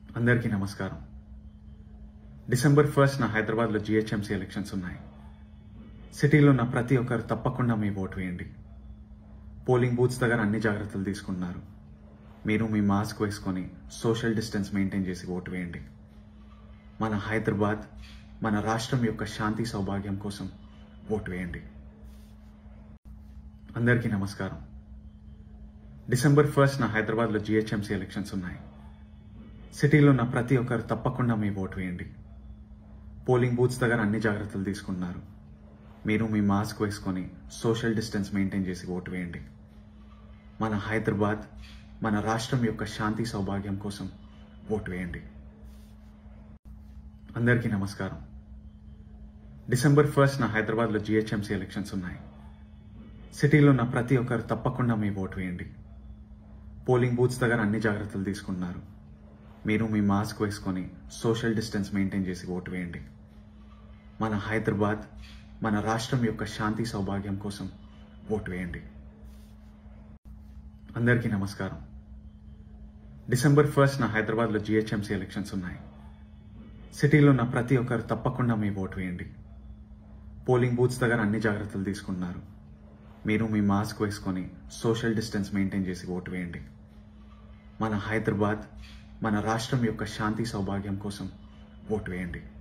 అందరికీ నమస్కారం December first నా హైదరాబాద్లో జిహెచ్ఎంసీ ఎలక్షన్స్ ఉన్నాయి సిటీలో ఉన్న ప్రతి ఒక్కరు తప్పకుండా మీ ఓటు వేయండి పోలింగ్ బూత్స్ దగ్గర అన్ని జాగ్రత్తలు తీసుకున్నారు మీరు మీ మాస్క్ వేసుకొని సోషల్ డిస్టెన్స్ మెయింటైన్ చేసి ఓటు వేయండి మన హైదరాబాద్ మన రాష్ట్రం యొక్క శాంతి సౌభాగ్యం కోసం ఓటు వేయండి అందరికీ నమస్కారం డిసెంబర్ ఫస్ట్ నా హైదరాబాద్లో జిహెచ్ఎంసీ ఎలక్షన్స్ ఉన్నాయి సిటీలో ఉన్న ప్రతి ఒక్కరు తప్పకుండా మీ ఓటు వేయండి పోలింగ్ బూత్స్ దగ్గర అన్ని జాగ్రత్తలు తీసుకున్నారు మీరు మీ మాస్క్ వేసుకొని సోషల్ డిస్టెన్స్ మెయింటైన్ చేసి ఓటు వేయండి మన హైదరాబాద్ మన రాష్ట్రం యొక్క శాంతి సౌభాగ్యం కోసం ఓటు వేయండి అందరికీ నమస్కారం డిసెంబర్ ఫస్ట్ నా హైదరాబాద్లో జిహెచ్ఎంసీ ఎలక్షన్స్ ఉన్నాయి సిటీలో ఉన్న ప్రతి ఒక్కరు తప్పకుండా మీ ఓటు వేయండి పోలింగ్ బూత్స్ దగ్గర అన్ని జాగ్రత్తలు తీసుకున్నారు మీరు మీ మాస్క్ వేసుకొని సోషల్ డిస్టెన్స్ మెయింటైన్ చేసి ఓటు వేయండి మన హైదరాబాద్ మన రాష్ట్రం యొక్క శాంతి సౌభాగ్యం కోసం ఓటు వేయండి అందరికీ నమస్కారం డిసెంబర్ ఫస్ట్ నా హైదరాబాద్లో జిహెచ్ఎంసీ ఎలక్షన్స్ ఉన్నాయి సిటీలో ఉన్న ప్రతి ఒక్కరు తప్పకుండా మీ ఓటు వేయండి పోలింగ్ బూత్స్ దగ్గర అన్ని జాగ్రత్తలు తీసుకున్నారు మీరు మీ మాస్క్ వేసుకొని సోషల్ డిస్టెన్స్ మెయింటైన్ చేసి ఓటు వేయండి మన హైదరాబాద్ మన రాష్ట్రం యొక్క శాంతి సౌభాగ్యం కోసం ఓటు వేయండి